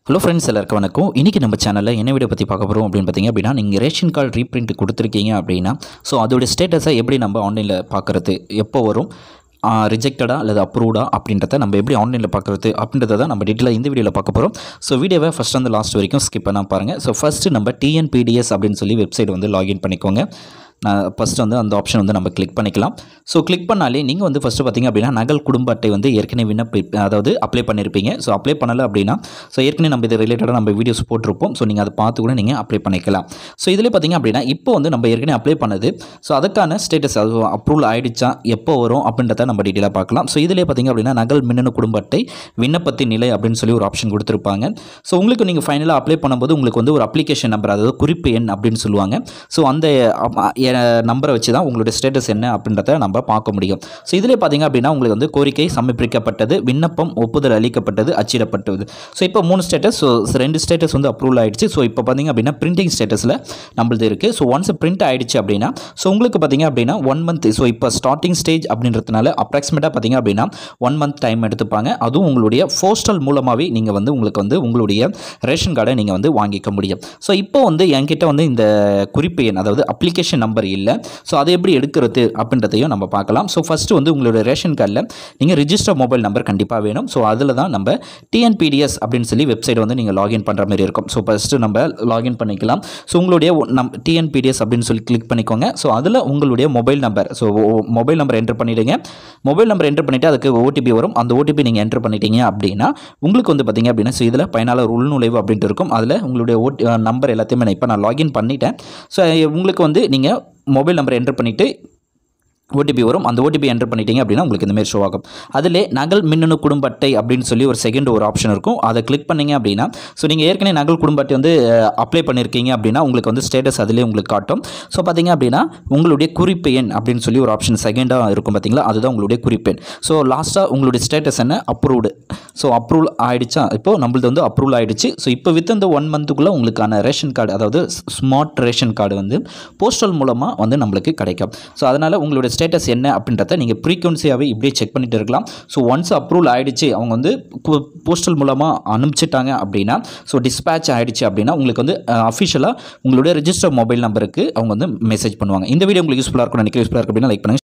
hello friends எல்லாருக்கும் வணக்கம் இன்றைக்கி நம்ம சேனலில் என்ன வீடியோ பற்றி பார்க்க போகிறோம் அப்படின்னு பார்த்தீங்க அப்படின்னா நீங்கள் ரேஷன் கார்டு ரீப்ரிண்ட் கொடுத்துருக்கீங்க அப்படின்னா ஸோ அதோட ஸ்டேட்டஸை எப்படி நம்ம ஆன்லைனில் பார்க்குறது எப்போ வரும் ரிஜெக்டடா அல்லது அப்ரூவ்டா அப்படின்றத நம்ம எப்படி ஆன்லைனில் பார்க்குறது அப்படின்றத தான் நம்ம டீட்டெயிலாக இந்த வீடியோவில் பார்க்க போகிறோம் ஸோ வீடியோவை ஃபஸ்ட் வந்து லாஸ்ட் வரைக்கும் ஸ்கிப் பண்ணால் பாருங்கள் ஸோ ஃபஸ்ட்டு நம்ம டிஎன்பிடிஎஸ் அப்படின்னு சொல்லி வெப்சைட் வந்து லாகின் பண்ணிக்கோங்க நான் ஃபஸ்ட்டு வந்து அந்த ஆப்ஷன் வந்து நம்ம கிளிக் பண்ணிக்கலாம் ஸோ கிளிக் பண்ணாலே நீங்கள் வந்து ஃபஸ்ட்டு பார்த்தீங்க அப்படின்னா நகல் குடும்ப அட்டை வந்து ஏற்கனவே விண்ணப்பி அதாவது அப்ளை பண்ணியிருப்பீங்க ஸோ அப்ளை பண்ணலை அப்படின்னா ஸோ ஏற்கனவே நம்ம இது ரிலேட்டடாக நம்ம வீடியோஸ் போட்டிருப்போம் ஸோ நீங்கள் அதை பார்த்து கூட நீங்கள் அப்ளை பண்ணிக்கலாம் ஸோ இதில் பார்த்தீங்க அப்படின்னா இப்போ வந்து நம்ம ஏற்கனவே அப்ளை பண்ணது ஸோ அதுக்கான ஸ்டேட்டஸ் அது அப்ரூவல் ஆயிடுச்சா எப்போ வரும் அப்படின்றத நம்ம டீட்டெயிலாக பார்க்கலாம் ஸோ இதிலே பார்த்தீங்க அப்படின்னா நகல் மின்னணு குடும்ப அட்டை விண்ணப்பத்தின் நிலை அப்படின்னு சொல்லி ஒரு ஆப்ஷன் கொடுத்துருப்பாங்க ஸோ உங்களுக்கு நீங்கள் ஃபைனலாக அப்ளை பண்ணும்போது உங்களுக்கு வந்து ஒரு அப்ளிகேஷன் நம்பர் அதாவது குறிப்பு எண் அப்படின்னு சொல்லுவாங்க ஸோ அந்த நம்பரை வச்சு தான் உங்களுடைய ஸ்டேட்டஸ் என்ன அப்படின்றத நம்ம பார்க்க முடியும் ஸோ இதிலே பார்த்தீங்க அப்படின்னா உங்களுக்கு வந்து கோரிக்கை சமர்ப்பிக்கப்பட்டது விண்ணப்பம் ஒப்புதல் அளிக்கப்பட்டது அச்சிடப்பட்டது ஸோ இப்போ மூணு ஸ்டேட்டஸ் ஸோ ரெண்டு ஸ்டேட்டஸ் வந்து அப்ரூவல் ஆயிடுச்சு ஸோ இப்போ பார்த்தீங்க அப்படின்னா பிரிண்டிங் ஸ்டேட்டஸில் நம்மளது இருக்குது ஸோ ஒன்ஸ் பிரிண்ட் ஆயிடுச்சு அப்படின்னா ஸோ உங்களுக்கு பார்த்தீங்க அப்படின்னா ஒன் மந்த் ஸோ இப்போ ஸ்டார்டிங் ஸ்டேஜ் அப்படின்றதுனால அப்ராக்சிமேட்டாக பார்த்தீங்க அப்படின்னா ஒன் மந்த் டைம் எடுத்துப்பாங்க அதுவும் உங்களுடைய போஸ்டல் மூலமாகவே நீங்கள் வந்து உங்களுக்கு வந்து உங்களுடைய ரேஷன் கார்டை நீங்கள் வந்து வாங்கிக்க முடியும் ஸோ இப்போ வந்து என்கிட்ட வந்து இந்த குறிப்பு எண் அதாவது அப்ளிகேஷன் நம்பர் இல்லை ஸோ அதை எப்படி எடுக்கிறது அப்படின்றதையும் நம்ம பார்க்கலாம் ஸோ ஃபஸ்ட்டு வந்து உங்களுடைய ரேஷன் கார்டில் நீங்கள் ரிஜிஸ்டர் மொபைல் நம்பர் கண்டிப்பாக வேணும் ஸோ அதில் தான் நம்ம டிஎன்பிடிஎஸ் அப்படின்னு சொல்லி வெப்சைட் வந்து நீங்கள் லாகின் பண்ணுற மாதிரி இருக்கும் ஸோ ஃபஸ்ட்டு நம்ம லாகின் பண்ணிக்கலாம் ஸோ உங்களுடைய நம் டிஎன்பிடிஎஸ் அப்படின்னு சொல்லி கிளிக் பண்ணிக்கோங்க ஸோ அதில் உங்களுடைய mobile number so mobile number enter பண்ணிவிடுங்க மொபைல் நம்பர் என்டர் பண்ணிவிட்டு அதுக்கு ஓடிபி வரும் அந்த ஓடிபி நீங்கள் என்டர் பண்ணிட்டீங்க அப்படின்னா உங்களுக்கு வந்து பார்த்தீங்க அப்படின்னா ஸோ இதில் பயனாளர் உள்நுழைவு அப்படின்ட்டு இருக்கும் அதில் உங்களுடைய ஓடி நம்பர் எல்லாத்தையுமே நான் இப்போ நான் லாகின் பண்ணிட்டேன் ஸோ உங்களுக்கு வந்து நீங்கள் மொபைல் நம்பர் என்டர் பண்ணிவிட்டு ஓடிபி வரும் அந்த ஓடிபி என்டர் பண்ணிட்டீங்க அப்படின்னா உங்களுக்கு இந்த மாதிரி ஷோ ஆகும் அதிலே நகல் மின்னணு குடும்ப அட்டை அப்படின்னு சொல்லி ஒரு செகண்ட் ஒரு ஆப்ஷன் இருக்கும் அதை கிளிக் பண்ணீங்க அப்படின்னா ஸோ நீங்கள் ஏற்கனவே நகல் குடும்ப அட்டை வந்து அப்ளை பண்ணியிருக்கீங்க அப்படின்னா உங்களுக்கு வந்து ஸ்டேட்டஸ் அதிலே உங்களுக்கு காட்டும் ஸோ பார்த்தீங்க அப்படின்னா உங்களுடைய குறிப்பு எண் அப்படின்னு சொல்லி ஒரு ஆப்ஷன் செகண்டாக இருக்கும் பார்த்தீங்களா அதுதான் உங்களுடைய குறிப்பு எண் ஸோ லாஸ்ட்டாக உங்களுடைய ஸ்டேட்டஸ் என்ன அப்ரூவ்டு ஸோ அப்ரூவல் ஆகிடுச்சா இப்போது நம்மளது வந்து அப்ரூவல் ஆகிடுச்சு ஸோ இப்போ வித் இந்த ஒன் மந்த்துக்குள்ளே உங்களுக்கான ரேஷன் கார்டு அதாவது ஸ்மார்ட் ரேஷன் கார்டு வந்து போஸ்டல் மூலமாக வந்து நம்மளுக்கு கிடைக்கும் ஸோ அதனால் உங்களுடைய ஸ்டேட்டஸ் என்ன அப்படின்றத நீங்கள் ஃப்ரீக்வன்சியாகவே இப்படியே செக் பண்ணிட்டு இருக்கலாம் ஸோ ஒன்ஸ் அப்ரூவல் ஆகிடுச்சு அவங்க வந்து போஸ்டல் மூலமாக அனுப்பிச்சிட்டாங்க அப்படின்னா ஸோ டிஸ்பேச் ஆகிடுச்சு அப்படின்னா உங்களுக்கு வந்து அஃபிஷியலாக உங்களுடைய ரிஜிஸ்டர் மொபைல் நம்பருக்கு அவங்க வந்து மெசேஜ் பண்ணுவாங்க இந்த வீடியோ உங்களுக்கு யூஸ்ஃபுல்லாக இருக்கும் நினைக்கிறேன் யூஸ்ஃபுல்லாக இருக்கு அப்படின்னா லைக் பண்ணுங்கள்